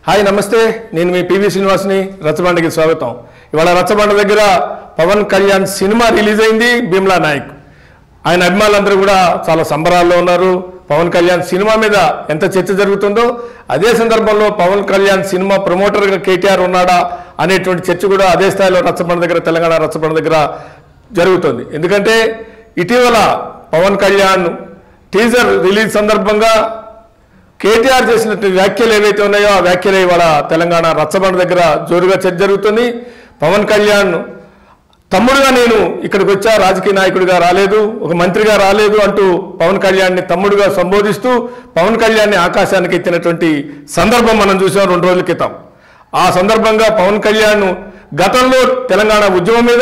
hi నమస్తే నేను మీ PV శ్రీనివాస్ని రచ్చబండకి స్వాగతం ఇవాళ రచ్చబండ దగ్గర పవన్ కళ్యాణ్ సినిమా రిలీజ్ అయింది భీమ్లా నాయక్ ఆయన అభిమానులందరూ కూడా చాలా సంబరాల్లో ఉన్నారు పవన్ కళ్యాణ్ సినిమా మీద ఎంత చర్చ జరుగుతుందో అదే సందర్భంలో పవన్ కళ్యాణ్ సినిమా ప్రమోటర్గా కేటీఆర్ ఉన్నాడా అనేటువంటి చర్చ కూడా అదే స్థాయిలో రచ్చబండ దగ్గర తెలంగాణ రచ్చబండ దగ్గర జరుగుతుంది ఎందుకంటే ఇటీవల పవన్ కళ్యాణ్ టీజర్ రిలీజ్ సందర్భంగా కేటీఆర్ చేసినటువంటి వ్యాఖ్యలు ఏవైతే ఉన్నాయో ఆ వ్యాఖ్యలు ఇవాళ తెలంగాణ రచ్చబండ దగ్గర జోరుగా చర్చ జరుగుతుంది పవన్ కళ్యాణ్ తమ్ముడుగా నేను ఇక్కడికి వచ్చా రాజకీయ నాయకుడిగా రాలేదు ఒక మంత్రిగా రాలేదు అంటూ పవన్ కళ్యాణ్ని తమ్ముడుగా సంబోధిస్తూ పవన్ కళ్యాణ్ని ఆకాశానికి ఎత్తినటువంటి సందర్భం మనం చూసాం రెండు రోజుల క్రితం ఆ సందర్భంగా పవన్ కళ్యాణ్ గతంలో తెలంగాణ ఉద్యమం మీద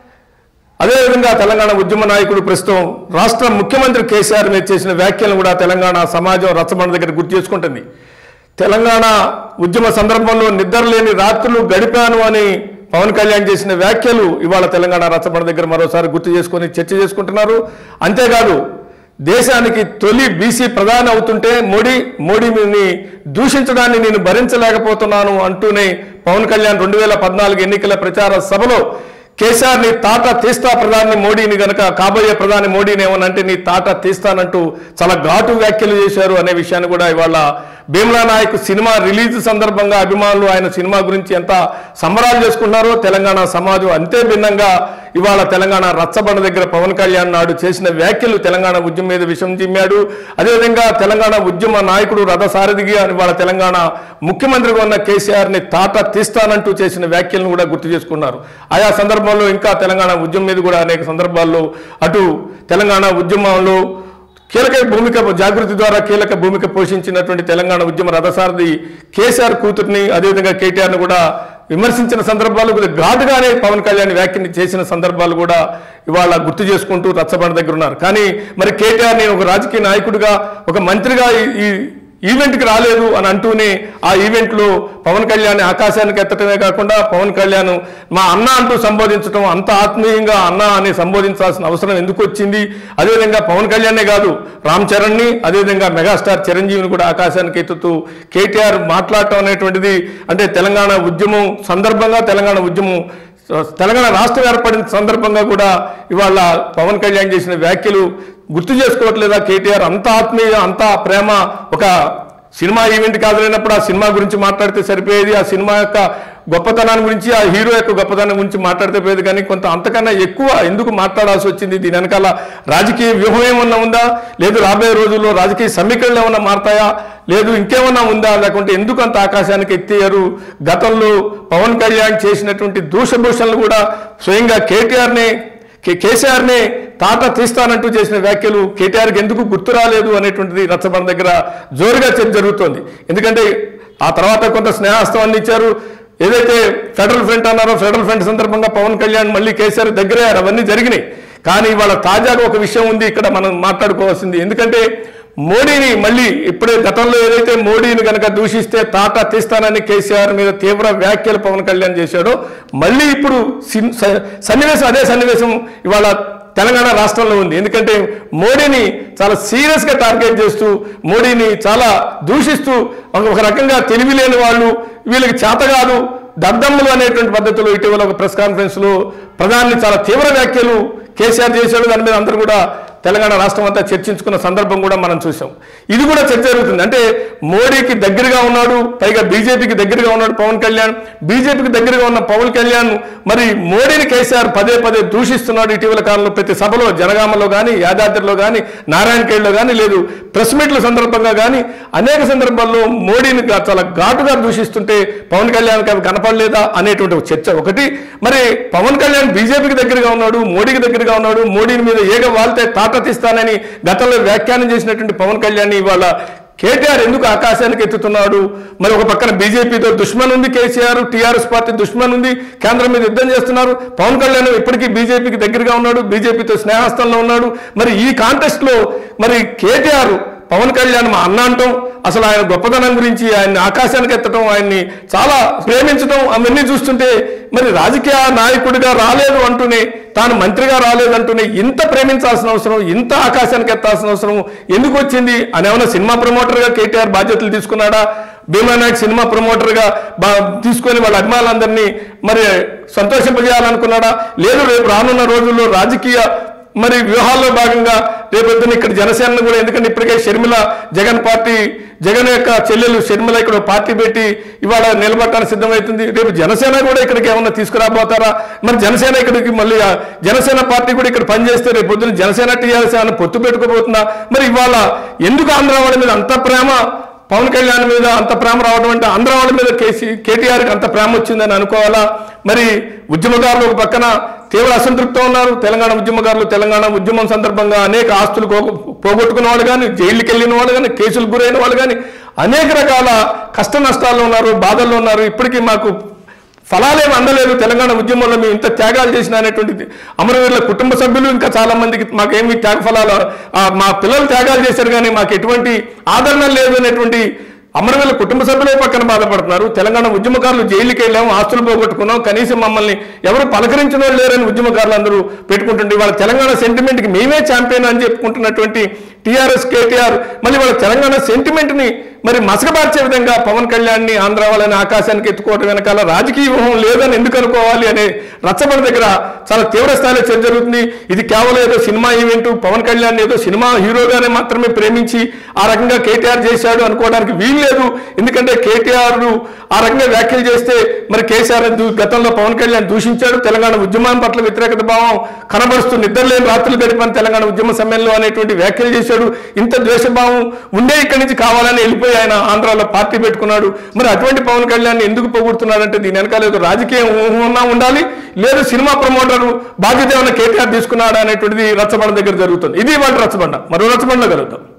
అదేవిధంగా తెలంగాణ ఉద్యమ నాయకుడు ప్రస్తుతం రాష్ట్ర ముఖ్యమంత్రి కేసీఆర్ మీద చేసిన వ్యాఖ్యలను కూడా తెలంగాణ సమాజం రచ్చబండ దగ్గర గుర్తు చేసుకుంటుంది తెలంగాణ ఉద్యమ సందర్భంలో నిద్రలేని రాత్రులు గడిపాను అని పవన్ కళ్యాణ్ చేసిన వ్యాఖ్యలు ఇవాళ తెలంగాణ రచ్చబండ దగ్గర మరోసారి గుర్తు చేసుకొని చర్చ చేసుకుంటున్నారు అంతేకాదు దేశానికి తొలి బీసీ ప్రధాని అవుతుంటే మోడీ మోడీని దూషించడాన్ని నేను భరించలేకపోతున్నాను అంటూనే పవన్ కళ్యాణ్ రెండు వేల పద్నాలుగు ఎన్నికల ప్రచార సభలో కేసీఆర్ నీ తాట తీస్తా ప్రధాని మోడీని గనక కాబోయే ప్రధాని మోడీని ఏమనంటే నీ తాట తీస్తానంటూ చాలా ఘాటు వ్యాఖ్యలు చేశారు అనే విషయాన్ని కూడా ఇవాళ భీమ్లా నాయక్ సినిమా రిలీజ్ సందర్భంగా అభిమానులు ఆయన సినిమా గురించి ఎంత సంబరాలు చేసుకున్నారో తెలంగాణ సమాజం అంతే భిన్నంగా ఇవాళ తెలంగాణ రచ్చబండ దగ్గర పవన్ కళ్యాణ్ నాడు చేసిన వ్యాఖ్యలు తెలంగాణ ఉద్యమం మీద విషం చిమ్మాడు అదేవిధంగా తెలంగాణ ఉద్యమ నాయకుడు రథసారథిగా ఇవాళ తెలంగాణ ముఖ్యమంత్రిగా ఉన్న కేసీఆర్ని తాట తీస్తానంటూ చేసిన వ్యాఖ్యలను కూడా గుర్తు చేసుకున్నారు ఆయా సందర్భంలో ఇంకా తెలంగాణ ఉద్యమం మీద కూడా అనేక సందర్భాల్లో అటు తెలంగాణ ఉద్యమంలో కీలక భూమిక జాగృతి ద్వారా కీలక భూమిక పోషించినటువంటి తెలంగాణ ఉద్యమ రథసారథి కేసీఆర్ కూతుర్ని అదేవిధంగా కేటీఆర్ని కూడా విమర్శించిన సందర్భాలు కొద్దిగా ఘాటుగానే పవన్ కళ్యాణ్ వ్యాఖ్యని చేసిన సందర్భాలు కూడా ఇవాళ గుర్తు చేసుకుంటూ రచ్చబండ దగ్గర ఉన్నారు కానీ మరి కేటీఆర్ నేను ఒక రాజకీయ నాయకుడిగా ఒక మంత్రిగా ఈ- ఈ ఈవెంట్కి రాలేదు అని అంటూనే ఆ ఈవెంట్లో పవన్ కళ్యాణ్ ఆకాశానికి ఎత్తటమే కాకుండా పవన్ కళ్యాణ్ మా అన్న అంటూ సంబోధించడం అంత ఆత్మీయంగా అన్న అని సంబోధించాల్సిన అవసరం ఎందుకు వచ్చింది అదేవిధంగా పవన్ కళ్యాణే కాదు రామ్ చరణ్ని అదేవిధంగా మెగాస్టార్ చిరంజీవిని కూడా ఆకాశానికి ఎత్తుతూ కేటీఆర్ మాట్లాడటం అనేటువంటిది అంటే తెలంగాణ ఉద్యమం సందర్భంగా తెలంగాణ ఉద్యమం తెలంగాణ రాష్ట్రం ఏర్పడిన సందర్భంగా కూడా ఇవాళ పవన్ కళ్యాణ్ చేసిన వ్యాఖ్యలు గుర్తు చేసుకోవట్లేదా కేటీఆర్ అంత ఆత్మీయ అంత ప్రేమ ఒక సినిమా ఈవెంట్ కాదులేనప్పుడు ఆ సినిమా గురించి మాట్లాడితే సరిపోయేది ఆ సినిమా యొక్క గొప్పతనాన్ని గురించి ఆ హీరో యొక్క గొప్పతనం గురించి మాట్లాడితే పోయేది కానీ కొంత అంతకన్నా ఎక్కువ ఎందుకు మాట్లాడాల్సి వచ్చింది దీని వెనకాల రాజకీయ వ్యూహం ఏమన్నా ఉందా లేదు రాబోయే రోజుల్లో రాజకీయ సమీకరణలు ఏమన్నా మారతాయా లేదు ఇంకేమన్నా ఉందా లేకుంటే ఎందుకు అంత ఆకాశానికి ఎత్తేయారు గతంలో పవన్ కళ్యాణ్ చేసినటువంటి దూషభూషణలు కూడా స్వయంగా కేటీఆర్నే కే- కేసీఆర్నే తాట తీస్తానంటూ చేసిన వ్యాఖ్యలు కేటీఆర్కి ఎందుకు గుర్తు రాలేదు అనేటువంటిది రచ్చబండ దగ్గర జోరుగా చర్చ జరుగుతోంది ఎందుకంటే ఆ తర్వాత కొంత స్నేహాస్తం అందించారు ఏదైతే ఫెడరల్ ఫ్రంట్ అన్నారో ఫెడరల్ ఫ్రంట్ సందర్భంగా పవన్ కళ్యాణ్ మళ్ళీ కేసీఆర్ దగ్గరయ్యారు అవన్నీ జరిగినాయి కానీ ఇవాళ తాజాగా ఒక విషయం ఉంది ఇక్కడ మనం మాట్లాడుకోవాల్సింది ఎందుకంటే మోడీని మళ్ళీ ఇప్పుడే గతంలో ఏదైతే మోడీని కనుక దూషిస్తే తాట తీస్తానని కేసీఆర్ మీద తీవ్ర వ్యాఖ్యలు పవన్ కళ్యాణ్ చేశాడో మళ్ళీ ఇప్పుడు సిన్- స- సన్నివేశం అదే సన్నివేశం ఇవాళ తెలంగాణ రాష్ట్రంలో ఉంది ఎందుకంటే మోడీని చాలా సీరియస్గా టార్గెట్ చేస్తూ మోడీని చాలా దూషిస్తూ ఒక- ఒక రకంగా తెలివి లేని వాళ్ళు వీళ్ళకి చేత కాదు దద్దమ్ములు అనేటువంటి పద్ధతిలో ఇటీవల ఒక ప్రెస్ కాన్ఫరెన్స్లో ప్రధాని చాలా తీవ్ర వ్యాఖ్యలు కేసీఆర్ చేశాడు దాని మీద అందరూ కూడా తెలంగాణ రాష్ట్రం అంతా చర్చించుకున్న సందర్భం కూడా మనం చూసాం ఇది కూడా చర్చ జరుగుతుంది అంటే మోడీకి దగ్గరగా ఉన్నాడు పైగా బీజేపీకి దగ్గరగా ఉన్నాడు పవన్ కళ్యాణ్ బీజేపీకి దగ్గరగా ఉన్న పవన్ కళ్యాణ్ మరి మోడీని కేసీఆర్ పదే పదే దూషిస్తున్నాడు ఇటీవల కాలంలో ప్రతి సభలో జనగామలో కానీ యాదాద్రిలో కానీ నారాయణఖేడ్లో కానీ లేదు ప్రెస్ మీట్ల సందర్భంగా కానీ అనేక సందర్భాల్లో మోడీని గా- చాలా ఘాటుగా దూషిస్తుంటే పవన్ కళ్యాణ్కి అవి కనపడలేదా అనేటువంటి ఒక చర్చ ఒకటి మరి పవన్ కళ్యాణ్ బీజేపీకి దగ్గరగా ఉన్నాడు మోడీకి దగ్గరగా ఉన్నాడు మోడీని మీద ఏగ వాళ్తే తాట తీస్తానని గతంలో వ్యాఖ్యానం చేసినటువంటి పవన్ కళ్యాణ్ ఇవాళ కేటీఆర్ ఎందుకు ఆకాశానికి ఎత్తుతున్నాడు మరి ఒక పక్కన బీజేపీతో దుష్మన్ ఉంది కేసీఆర్ టీఆర్ఎస్ పార్టీ దుష్మన్ ఉంది కేంద్రం మీద యుద్ధం చేస్తున్నారు పవన్ కళ్యాణ్ ఇప్పటికీ బీజేపీకి దగ్గరగా ఉన్నాడు బీజేపీతో స్నేహస్థంలో ఉన్నాడు మరి ఈ కాంటెస్ట్ లో మరి కేటీఆర్ పవన్ కళ్యాణ్ మా అన్న అంటాం అసలు ఆయన గొప్పతనం గురించి ఆయన్ని ఆకాశానికి ఎత్తడం ఆయన్ని చాలా ప్రేమించడం అవన్నీ చూస్తుంటే మరి రాజకీయ నాయకుడిగా రాలేదు అంటూనే తాను మంత్రిగా రాలేదంటూనే ఇంత ప్రేమించాల్సిన అవసరం ఇంత ఆకాశానికి ఎత్తాల్సిన అవసరం ఎందుకు వచ్చింది అని ఏమైనా సినిమా ప్రమోటర్గా కేటీఆర్ బాధ్యతలు తీసుకున్నాడా భీమా నాయక్ సినిమా ప్రమోటర్గా బా తీసుకొని వాళ్ళ అభిమానులందరినీ మరి సంతోషింపజేయాలనుకున్నాడా లేదు రేపు రానున్న రోజుల్లో రాజకీయ మరి వ్యూహాల్లో భాగంగా రేపొద్దున ఇక్కడ జనసేన కూడా ఎందుకంటే ఇప్పటికే షర్మిల జగన్ పార్టీ జగన్ యొక్క చెల్లెలు షర్మిల ఇక్కడ పార్టీ పెట్టి ఇవాళ నిలబడటానికి సిద్ధమవుతుంది రేపు జనసేన కూడా ఇక్కడికి ఏమన్నా తీసుకురాబోతారా మరి జనసేన ఇక్కడికి మళ్ళీ ఆ జనసేన పార్టీ కూడా ఇక్కడ పనిచేస్తే రేపు పొద్దున జనసేన టీఆర్ఎస్ అని పొత్తు పెట్టుకోబోతుందా మరి ఇవాళ ఎందుకు ఆంధ్ర వాళ్ళ మీద అంత ప్రేమ పవన్ కళ్యాణ్ మీద అంత ప్రేమ రావడం అంటే ఆంధ్ర వాళ్ళ మీద కేసీ కేటీఆర్కి అంత ప్రేమ వచ్చిందని అనుకోవాలా మరి ఉద్యమకారులు ఒక పక్కన తీవ్ర అసంతృప్తితో ఉన్నారు తెలంగాణ ఉద్యమకారులు తెలంగాణ ఉద్యమం సందర్భంగా అనేక ఆస్తులు పోగొ- పోగొట్టుకున్న వాళ్ళు కానీ జైలుకి వెళ్ళిన వాళ్ళు కానీ కేసులకు గురైన వాళ్ళు కానీ అనేక రకాల కష్ట నష్టాల్లో ఉన్నారు బాధల్లో ఉన్నారు ఇప్పటికీ మాకు ఫలాలేమి అందలేదు తెలంగాణ ఉద్యమంలో మేము ఇంత త్యాగాలు చేసిన అనేటువంటిది అమరవీరుల కుటుంబ సభ్యులు ఇంకా చాలా మందికి మాకేమి త్యాగ ఫలాలు ఆ, మా పిల్లలు త్యాగాలు చేశారు కానీ మాకు ఎటువంటి ఆదరణ లేదు అనేటువంటి అమరవీరుల కుటుంబ సభ్యులే పక్కన బాధపడుతున్నారు తెలంగాణ ఉద్యమకారులు జైలుకి వెళ్ళాము ఆస్తులు పోగొట్టుకున్నాం కనీసం మమ్మల్ని ఎవరు పలకరించిన వాళ్ళు లేరని ఉద్యమకారులు అందరూ పెట్టుకుంటుంటే వాళ్ళ తెలంగాణ సెంటిమెంట్కి మేమే ఛాంపియన్ అని చెప్పుకుంటున్నటువంటి టీఆర్ఎస్ కేటీఆర్ మళ్ళీ వాళ్ళ తెలంగాణ సెంటిమెంట్ని మరి మసకబార్చే విధంగా పవన్ కళ్యాణ్ని ఆంధ్ర వాళ్ళని ఆకాశానికి ఎత్తుకోవటం వెనకాల రాజకీయ వ్యూహం లేదని ఎందుకు అనుకోవాలి అనే రచ్చబండ దగ్గర చాలా తీవ్ర స్థాయిలో చర్చ జరుగుతుంది ఇది కేవలం ఏదో సినిమా ఈవెంట్ పవన్ కళ్యాణ్ ఏదో సినిమా హీరోగానే మాత్రమే ప్రేమించి ఆ రకంగా కేటీఆర్ చేశాడు అనుకోవడానికి వీలు లేదు ఎందుకంటే కేటీఆర్ ఆ రకంగా వ్యాఖ్యలు చేస్తే మరి కేసీఆర్ దూ- గతంలో పవన్ కళ్యాణ్ దూషించాడు తెలంగాణ ఉద్యమం పట్ల వ్యతిరేకత భావం కనబరుస్తూ నిద్రలేని రాత్రులు గడిపాను తెలంగాణ ఉద్యమ సమ్మేళనం అనేటువంటి వ్యాఖ్యలు చేశాడు ఇంత ద్వేషభావం ఉండే ఇక్కడి నుంచి కావాలని వెళ్ళిపోయి ఆయన ఆంధ్రాలో పార్టీ పెట్టుకున్నాడు మరి అటువంటి పవన్ కళ్యాణ్ ఎందుకు పొగుడుతున్నాడంటే దీని వెనకాల ఏదో రాజకీయం ఉన్నా ఉండాలి లేదు సినిమా ప్రమోటర్ బాధ్యత ఏమైనా కేటీఆర్ తీసుకున్నాడా అనేటువంటిది రచ్చబండ దగ్గర జరుగుతుంది ఇది వాళ్ళ రచ్చబండ మరో రచ్చబండలో కలుగుతాం